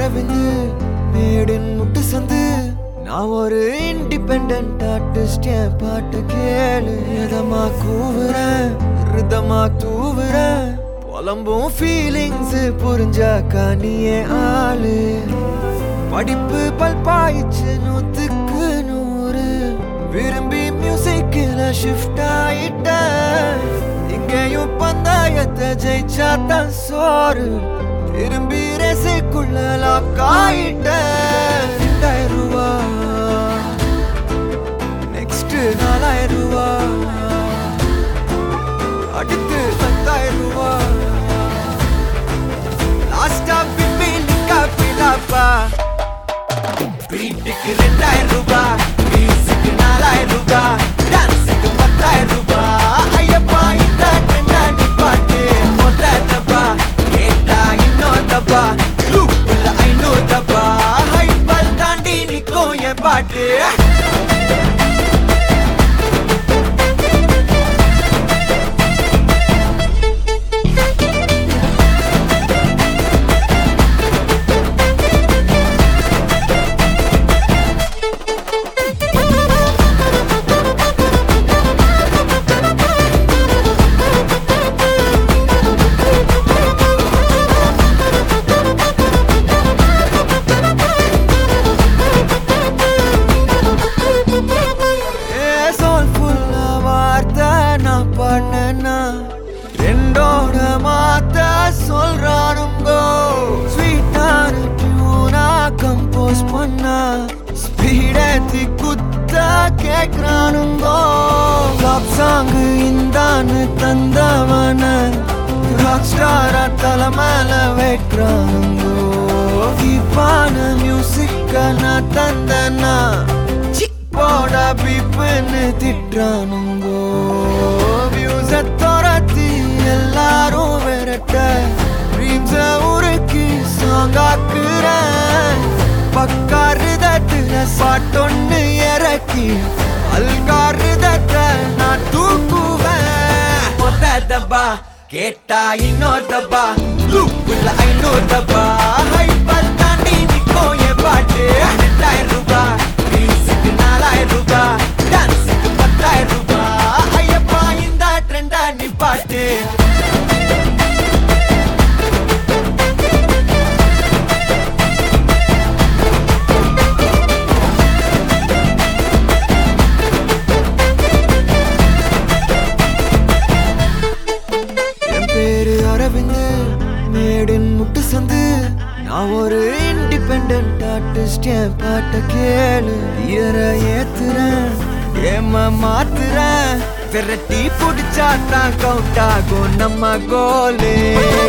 Aravind maiden முட்டு சந்து நான் ஒரு இண்டிபெண்ட் ஆர்டிஸ்ட் என் பாட்டு கேளு எதமா கூவுறேன் ரிதமா தூவுறேன் புலம்பும் ஃபீலிங்ஸ் புரிஞ்சாக்கா நீயே ஆளு படிப்பு பல்பாயிச்சு நூத்துக்கு நூறு விரும்பி மியூசிக்கில் ஷிஃப்ட் ஆயிட்டேன் இங்கேயும் பந்தாயத்தை ஜெயிச்சா தான் சோறு திரும்பி ரேசுக்குள்ள லாக் ஆயிட்டேன் ரெண்டாயிரம் ரூபா நெக்ஸ்ட் நாலாயிரம் ரூபா அடுத்து பத்தாயிரம் ரூபா லாஸ்டா பிப்பி நிக்கா பிலாப்பா பீட்டுக்கு ரெண்டாயிரம் ரூபாய் மியூசிக்கு நாலாயிரம் ரூபாய் டான்ஸுக்கு பத்தாயிரம் ரூபாய் ஐயப்பா இந்த ட்ரெண்டாண்டி பாட்டு மொத்த டப்பா கேட்டா இன்னொரு டப்பா லூப்புல ஐநூறு டப்பா ஹைப்பர் தாண்டி நிக்கும் என் பாட்டு ஏ soulful ஆ வார்த்தை நான் பண்ணேன்னா ரெண்டோட மாத்த சொல்றானுங்கோ ஸ்வீட்டான டியூனா கம்போஸ் பண்ணா ஸ்பீடேத்தி குத்த கேக்குறானுங்கோ லாப் சாங் இந்தான்னு தந்தவன ராக் ஸ்டாரா தலை மேல வைக்கிறானுங்கோ கீப்பான மியூசிக்க நான் தந்தனா போட பீப்புன்னு திட்டுறானுங்கோ வியூஸ துரத்தி எல்லாரும் விரட்ட ட்ரீம்ஸ உருக்கி சாங்காக்குறேன் பக்காருதத்துல பாட்டொன்னு இறக்கி அல்காருதத்தை நான் தூக்குவேன் மொத்த டப்பா கேட்டா இன்னொரு டப்பா லூப்புல ஐநூறு டப்பா ஹைப்பர் தாண்டி நிக்கும் என் பாட்டு ரெண்டாயிரம் ரூபாய் மியூசிக்கு நாலாயிரம் ரூபாய் டான்ஸுக்கு பத்தாயிரம் ரூபாய் ஐயப்பா இந்த ட்ரெண்டா நீ பாட்டு என் பேரு அரவிந்து மேடின் முட்டு சந்து நான் ஒரு இண்டிபெண்ட் ஆர்டிஸ்ட் என் பாட்ட கேளு இயர ஏத்துறேன் ஏம மாத்துறேன் விரட்டி புடிச்சா தான் கவுண்ட் ஆகும் நம்ம கோலு